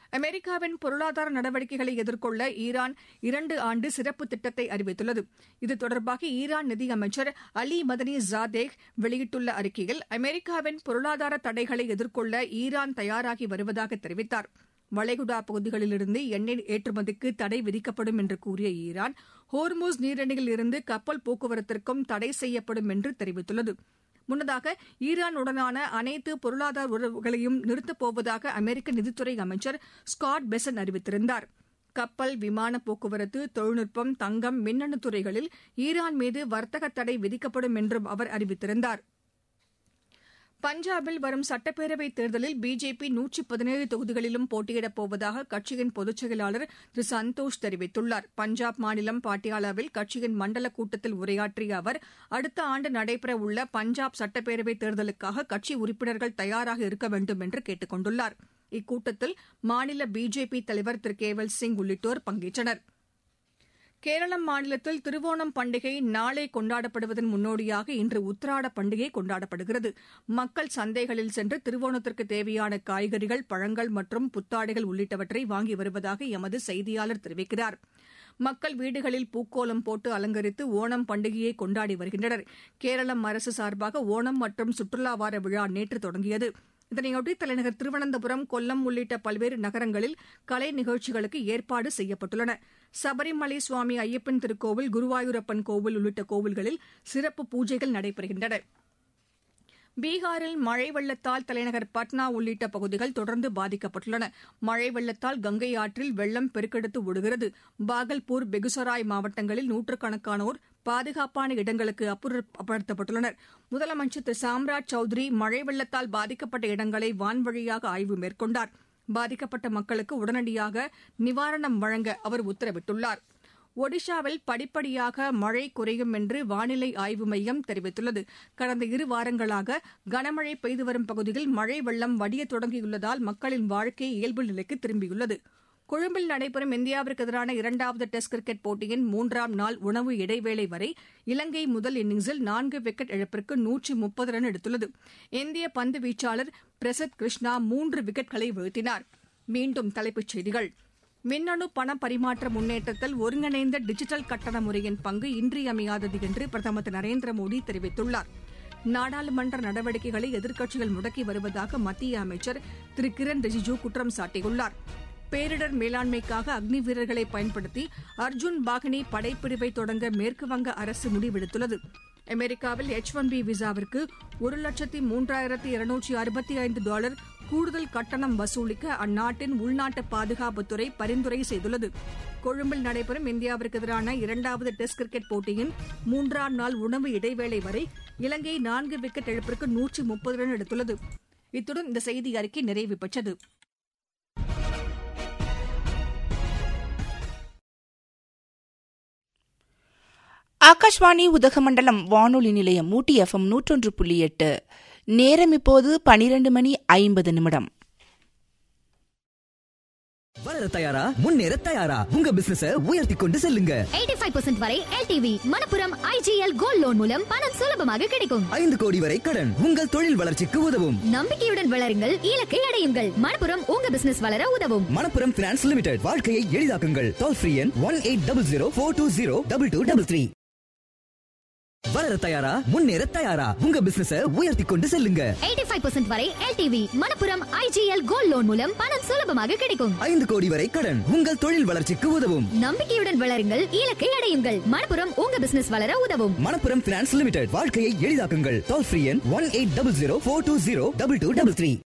அமெரிக்காவின் பொருளாதார நடவடிக்கைகளை எதிர்கொள்ள ஈரான் இரண்டு ஆண்டு சிறப்பு திட்டத்தை அறிவித்துள்ளது இது தொடர்பாக ஈரான் நிதியமைச்சர் அலி மதனி ஜாதேக் வெளியிட்டுள்ள அறிக்கையில் அமெரிக்காவின் பொருளாதார தடைகளை எதிர்கொள்ள ஈரான் தயாராகி வருவதாக தெரிவித்தார் வளைகுடா பகுதிகளிலிருந்து எண்ணெய் ஏற்றுமதிக்கு தடை விதிக்கப்படும் என்று கூறிய ஈரான் ஹோர்மூஸ் நீரிணையில் இருந்து கப்பல் போக்குவரத்திற்கும் தடை செய்யப்படும் என்று தெரிவித்துள்ளது முன்னதாக ஈரானுடனான அனைத்து பொருளாதார உறவுகளையும் நிறுத்தப் போவதாக அமெரிக்க நிதித்துறை அமைச்சர் ஸ்காட் பெசன் அறிவித்திருந்தார் கப்பல் விமான போக்குவரத்து தொழில்நுட்பம் தங்கம் மின்னணு துறைகளில் ஈரான் மீது வர்த்தக தடை விதிக்கப்படும் என்றும் அவர் அறிவித்திருந்தார் பஞ்சாபில் வரும் சட்டப்பேரவைத் தேர்தலில் பிஜேபி நூற்றி பதினேழு தொகுதிகளிலும் போட்டியிடப் போவதாக கட்சியின் பொதுச் செயலாளர் திரு சந்தோஷ் தெரிவித்துள்ளார் பஞ்சாப் மாநிலம் பாட்டியாலாவில் கட்சியின் மண்டல கூட்டத்தில் உரையாற்றிய அவர் அடுத்த ஆண்டு நடைபெறவுள்ள பஞ்சாப் சட்டப்பேரவைத் தேர்தலுக்காக கட்சி உறுப்பினர்கள் தயாராக இருக்க வேண்டும் என்று கேட்டுக் கொண்டுள்ளார் இக்கூட்டத்தில் மாநில பிஜேபி தலைவர் திரு கேவல் சிங் உள்ளிட்டோர் பங்கேற்றனர் கேரளம் மாநிலத்தில் திருவோணம் பண்டிகை நாளை கொண்டாடப்படுவதன் முன்னோடியாக இன்று உத்திராட பண்டிகை கொண்டாடப்படுகிறது மக்கள் சந்தைகளில் சென்று திருவோணத்திற்கு தேவையான காய்கறிகள் பழங்கள் மற்றும் புத்தாடைகள் உள்ளிட்டவற்றை வாங்கி வருவதாக எமது செய்தியாளர் தெரிவிக்கிறார் மக்கள் வீடுகளில் பூக்கோலம் போட்டு அலங்கரித்து ஓணம் பண்டிகையை கொண்டாடி வருகின்றனர் கேரளம் அரசு சார்பாக ஓணம் மற்றும் சுற்றுலா வார விழா நேற்று தொடங்கியது இதனையொட்டி தலைநகர் திருவனந்தபுரம் கொல்லம் உள்ளிட்ட பல்வேறு நகரங்களில் கலை நிகழ்ச்சிகளுக்கு ஏற்பாடு செய்யப்பட்டுள்ளன சபரிமலை சுவாமி ஐயப்பன் திருக்கோவில் குருவாயூரப்பன் கோவில் உள்ளிட்ட கோவில்களில் சிறப்பு பூஜைகள் நடைபெறுகின்றன பீகாரில் மழை வெள்ளத்தால் தலைநகர் பட்னா உள்ளிட்ட பகுதிகள் தொடர்ந்து பாதிக்கப்பட்டுள்ளன மழை வெள்ளத்தால் கங்கை ஆற்றில் வெள்ளம் பெருக்கெடுத்து ஓடுகிறது பாகல்பூர் பெகுசராய் மாவட்டங்களில் நூற்றுக்கணக்கானோர் பாதுகாப்பான இடங்களுக்கு அப்புறப்படுத்தப்பட்டுள்ளனர் முதலமைச்சர் திரு சாம்ராஜ் சௌத்ரி மழை வெள்ளத்தால் பாதிக்கப்பட்ட இடங்களை வான்வழியாக ஆய்வு மேற்கொண்டார் பாதிக்கப்பட்ட மக்களுக்கு உடனடியாக நிவாரணம் வழங்க அவர் உத்தரவிட்டுள்ளார் ஒடிஷாவில் படிப்படியாக மழை குறையும் என்று வானிலை ஆய்வு மையம் தெரிவித்துள்ளது கடந்த இரு வாரங்களாக கனமழை பெய்து வரும் பகுதியில் மழை வெள்ளம் வடிய தொடங்கியுள்ளதால் மக்களின் வாழ்க்கை இயல்பு நிலைக்கு திரும்பியுள்ளது கொழும்பில் நடைபெறும் இந்தியாவிற்கு எதிரான இரண்டாவது டெஸ்ட் கிரிக்கெட் போட்டியின் மூன்றாம் நாள் உணவு இடைவேளை வரை இலங்கை முதல் இன்னிங்ஸில் நான்கு விக்கெட் இழப்பிற்கு நூற்றி முப்பது ரன் எடுத்துள்ளது இந்திய பந்து வீச்சாளர் பிரசத் கிருஷ்ணா மூன்று விக்கெட்களை வீழ்த்தினார் மீண்டும் தலைப்புச் செய்திகள் மின்னணு பண பரிமாற்ற முன்னேற்றத்தில் ஒருங்கிணைந்த டிஜிட்டல் கட்டண முறையின் பங்கு இன்றியமையாதது என்று பிரதமர் திரு நரேந்திர மோடி தெரிவித்துள்ளார் நாடாளுமன்ற நடவடிக்கைகளை எதிர்க்கட்சிகள் முடக்கி வருவதாக மத்திய அமைச்சர் திரு கிரண் ரிஜிஜூ குற்றம் சாட்டியுள்ளார் பேரிடர் மேலாண்மைக்காக அக்னி வீரர்களை பயன்படுத்தி அர்ஜுன் பாகனி படைப்பிரிவை தொடங்க மேற்குவங்க அரசு முடிவெடுத்துள்ளது அமெரிக்காவில் எச் ஒன் பி விசாவிற்கு ஒரு லட்சத்தி மூன்றாயிரத்தி இருநூற்றி அறுபத்தி ஐந்து டாலர் கூடுதல் கட்டணம் வசூலிக்க அந்நாட்டின் உள்நாட்டு பாதுகாப்புத்துறை பரிந்துரை செய்துள்ளது கொழும்பில் நடைபெறும் இந்தியாவிற்கு எதிரான இரண்டாவது டெஸ்ட் கிரிக்கெட் போட்டியின் மூன்றாம் நாள் உணவு இடைவேளை வரை இலங்கை நான்கு விக்கெட் இழப்பிற்கு நூற்றி முப்பது ரன் எடுத்துள்ளது இத்துடன் இந்த செய்தி அறிக்கை நிறைவு பெற்றது ஆகாஷ்வாணி உதகமண்டலம் வானொலி நிலையம் ஊட்டி எஃப்எம் நூற்றொன்று புள்ளி எட்டு நேரம் இப்போது பனிரெண்டு மணி ஐம்பது நிமிடம் வளர தயாரா முன்னேற தயாரா உங்க பிசினஸ உயர்த்தி கொண்டு செல்லுங்க 85% வரை L T V Manappuram I G L gold loan மூலம் பணம் சுலபமாக கிடைக்கும் ஐந்து கோடி வரை கடன் உங்கள் தொழில் வளர்ச்சிக்கு உதவும் நம்பிக்கையுடன் வளருங்கள் இலக்கை அடையுங்கள் மணப்புரம் உங்க பிசினஸ் வளர உதவும் மணப்புரம் பினான்ஸ் லிமிடெட் வாழ்க்கையை எளிதாக்குங்கள் டோல் ஃப்ரீ எண் one eight double zero four two zero double two double three வளர தயாரா முன்னேற தயாரா உங்க பிசினஸ உயர்த்தி கொண்டு செல்லுங்க 85% வரை L T V Manappuram I G L gold loan மூலம் பணம் சுலபமாக கிடைக்கும் ஐந்து கோடி வரை கடன் உங்கள் தொழில் வளர்ச்சிக்கு உதவும் நம்பிக்கையுடன் வளருங்கள் இலக்கை அடையுங்கள் மணப்புரம் உங்க பிசினஸ் வளர உதவும் மணப்புரம் பினான்ஸ் லிமிடெட் வாழ்க்கையை எளிதாக்குங்கள் டோல் ஃப்ரீ எண் one eight double zero four two zero double two double three